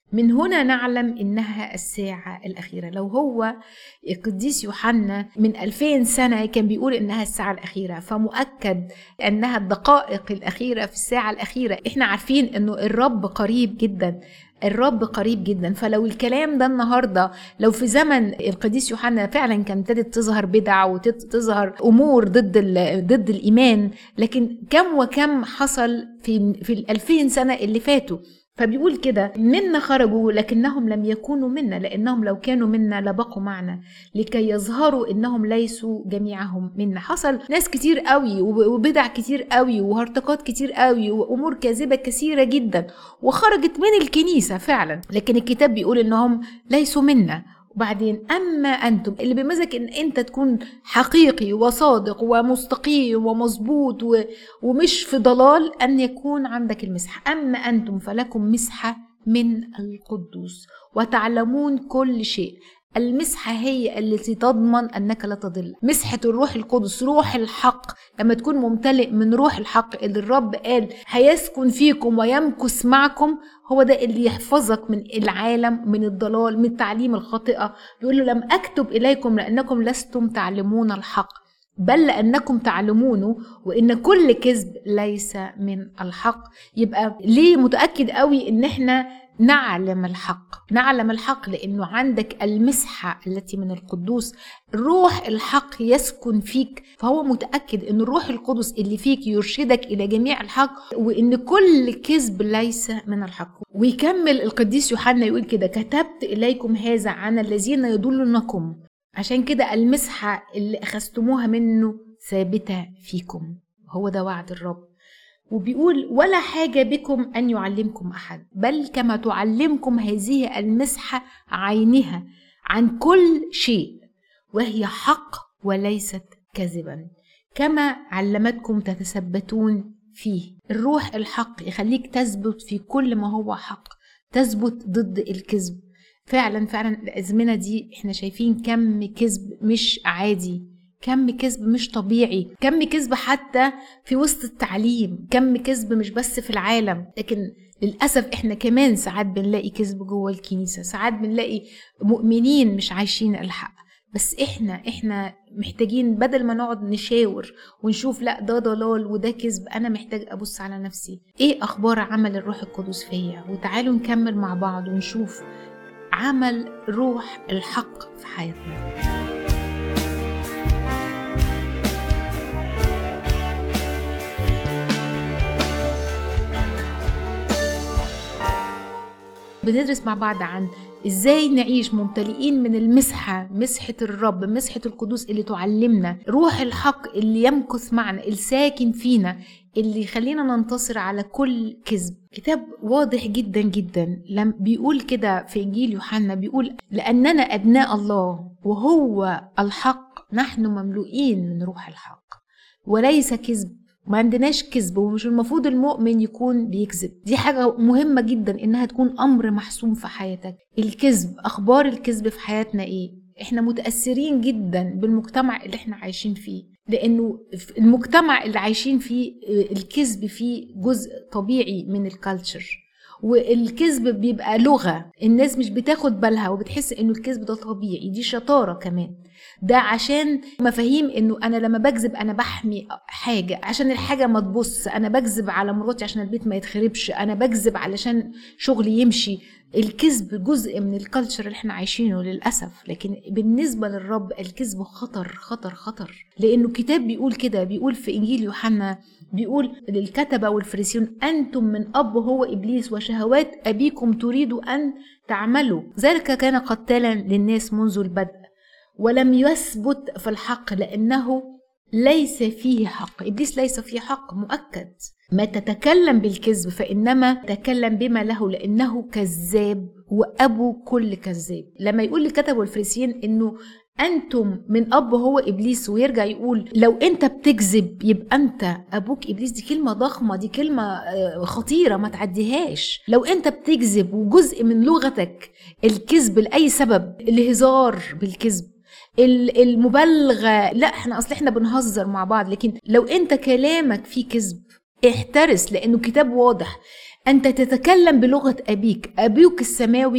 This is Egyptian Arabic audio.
من هنا نعلم إنها الساعة الأخيرة لو هو القديس يوحنا من 2000 سنة كان بيقول إنها الساعة الأخيرة فمؤكد أنها الدقائق الأخيرة في الساعة الأخيرة إحنا عارفين إنه الرب قريب جدا الرب قريب جدا فلو الكلام ده النهارده لو في زمن القديس يوحنا فعلا كان ابتدت تظهر بدع وتظهر امور ضد ضد الايمان لكن كم وكم حصل في في ال 2000 سنه اللي فاتوا فبيقول كده منا خرجوا لكنهم لم يكونوا منا لانهم لو كانوا منا لبقوا معنا لكي يظهروا انهم ليسوا جميعهم منا حصل ناس كتير قوي وبدع كتير قوي وهرطقات كتير قوي وامور كاذبه كثيره جدا وخرجت من الكنيسه فعلا لكن الكتاب بيقول انهم ليسوا منا وبعدين اما انتم اللي بيمزك ان انت تكون حقيقي وصادق ومستقيم ومظبوط و... ومش في ضلال ان يكون عندك المسحه اما انتم فلكم مسحه من القدوس وتعلمون كل شيء المسحة هي التي تضمن أنك لا تضل مسحة الروح القدس روح الحق لما تكون ممتلئ من روح الحق اللي الرب قال هيسكن فيكم ويمكث معكم هو ده اللي يحفظك من العالم من الضلال من التعليم الخاطئة بيقول له لم أكتب إليكم لأنكم لستم تعلمون الحق بل لأنكم تعلمونه وإن كل كذب ليس من الحق يبقى ليه متأكد قوي إن إحنا نعلم الحق نعلم الحق لانه عندك المسحه التي من القدوس روح الحق يسكن فيك فهو متاكد ان الروح القدس اللي فيك يرشدك الى جميع الحق وان كل كذب ليس من الحق ويكمل القديس يوحنا يقول كده كتبت اليكم هذا عن الذين يضلونكم عشان كده المسحه اللي اخذتموها منه ثابته فيكم هو ده وعد الرب وبيقول ولا حاجة بكم أن يعلمكم أحد بل كما تعلمكم هذه المسحة عينها عن كل شيء وهي حق وليست كذبا كما علمتكم تتثبتون فيه الروح الحق يخليك تثبت في كل ما هو حق تثبت ضد الكذب فعلا فعلا الأزمنة دي احنا شايفين كم كذب مش عادي كم كذب مش طبيعي كم كذب حتى في وسط التعليم كم كذب مش بس في العالم لكن للأسف احنا كمان ساعات بنلاقي كذب جوه الكنيسة ساعات بنلاقي مؤمنين مش عايشين الحق بس احنا احنا محتاجين بدل ما نقعد نشاور ونشوف لا ده ضلال وده كذب انا محتاج ابص على نفسي ايه اخبار عمل الروح القدس فيا وتعالوا نكمل مع بعض ونشوف عمل روح الحق في حياتنا بندرس مع بعض عن ازاي نعيش ممتلئين من المسحة مسحة الرب مسحة القدوس اللي تعلمنا روح الحق اللي يمكث معنا الساكن فينا اللي يخلينا ننتصر على كل كذب كتاب واضح جدا جدا لم بيقول كده في انجيل يوحنا بيقول لاننا ابناء الله وهو الحق نحن مملوئين من روح الحق وليس كذب ما عندناش كذب ومش المفروض المؤمن يكون بيكذب دي حاجة مهمة جدا انها تكون امر محسوم في حياتك الكذب اخبار الكذب في حياتنا ايه احنا متأثرين جدا بالمجتمع اللي احنا عايشين فيه لانه المجتمع اللي عايشين فيه الكذب فيه جزء طبيعي من الكالتشر والكذب بيبقى لغة الناس مش بتاخد بالها وبتحس انه الكذب ده طبيعي دي شطارة كمان ده عشان مفاهيم انه انا لما بكذب انا بحمي حاجه عشان الحاجه ما تبص انا بكذب على مراتي عشان البيت ما يتخربش انا بكذب علشان شغلي يمشي الكذب جزء من الكالتشر اللي احنا عايشينه للاسف لكن بالنسبه للرب الكذب خطر خطر خطر لانه الكتاب بيقول كده بيقول في انجيل يوحنا بيقول للكتبه والفريسيون انتم من اب هو ابليس وشهوات ابيكم تريد ان تعملوا ذلك كان قتالا للناس منذ البدء ولم يثبت في الحق لأنه ليس فيه حق إبليس ليس فيه حق مؤكد ما تتكلم بالكذب فإنما تكلم بما له لأنه كذاب وأبو كل كذاب لما يقول الكتب والفريسيين إنه أنتم من أب هو إبليس ويرجع يقول لو أنت بتكذب يبقى أنت أبوك إبليس دي كلمة ضخمة دي كلمة خطيرة ما تعديهاش لو أنت بتكذب وجزء من لغتك الكذب لأي سبب الهزار بالكذب المبالغه لا احنا اصل احنا بنهزر مع بعض لكن لو انت كلامك فيه كذب احترس لانه كتاب واضح أنت تتكلم بلغة أبيك أبيك السماوي